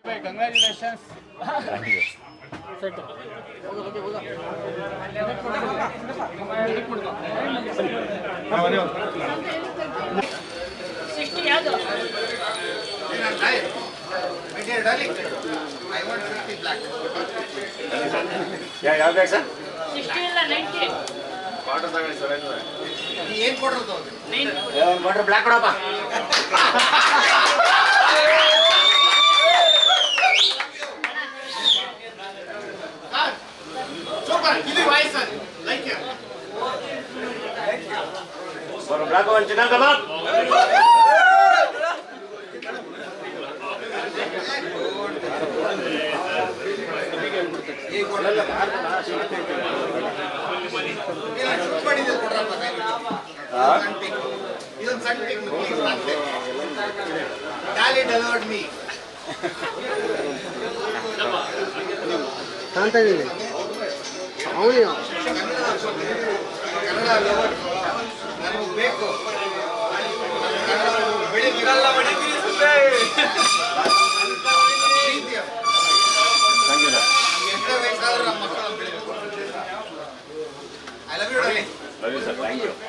congratulations ಯಾವ ಬೇಕು sir ಏನ್ ಕೊಡ್ರದು ಮಾಡ್ರಿ ಬ್ಲ್ಯಾಕ್ ಕೊಡಪ್ಪ ಸೂಪರ್ ಇದು ವಾಯ್ಸ್ ಲೈಕ್ ಯು ಬರೋ ಬ್ಲ್ಯಾಕ್ ಒಂದು ಚಿಕನ್ ಕಬಾಬ್ ಶೂಟ್ ಮಾಡಿದ್ದು ಕೊಡ್ರಪ್ಪ ಸಣ್ಣ ಪಿಕ್ ಇದೊಂದು ಸಣ್ಣ ಪಿಕ್ ಪ್ಲೀಸ್ ಮತ್ತೆ ಗಾಲಿ ಡೆಲಿವರ್ಡ್ ಮೀ ಕಾಣ್ತಾ ಇದ್ದೀನಿ ಅವನೇ ಕನ್ನಡ ಲವರ್ ನನಗೆ ಬೇಕು ಕನ್ನಡ ಬೆಳಿಗ್ಗೆ ಪ್ರೀತಿಯ ಥ್ಯಾಂಕ್ ಯು ಸರ್ ಎಷ್ಟೇ ವಯಸ್ಸಾದ್ರೂ ನಮ್ಮ ಮಕ್ಕಳು ಬೆಳಿಬೇಕು I love you darling love you sir thank you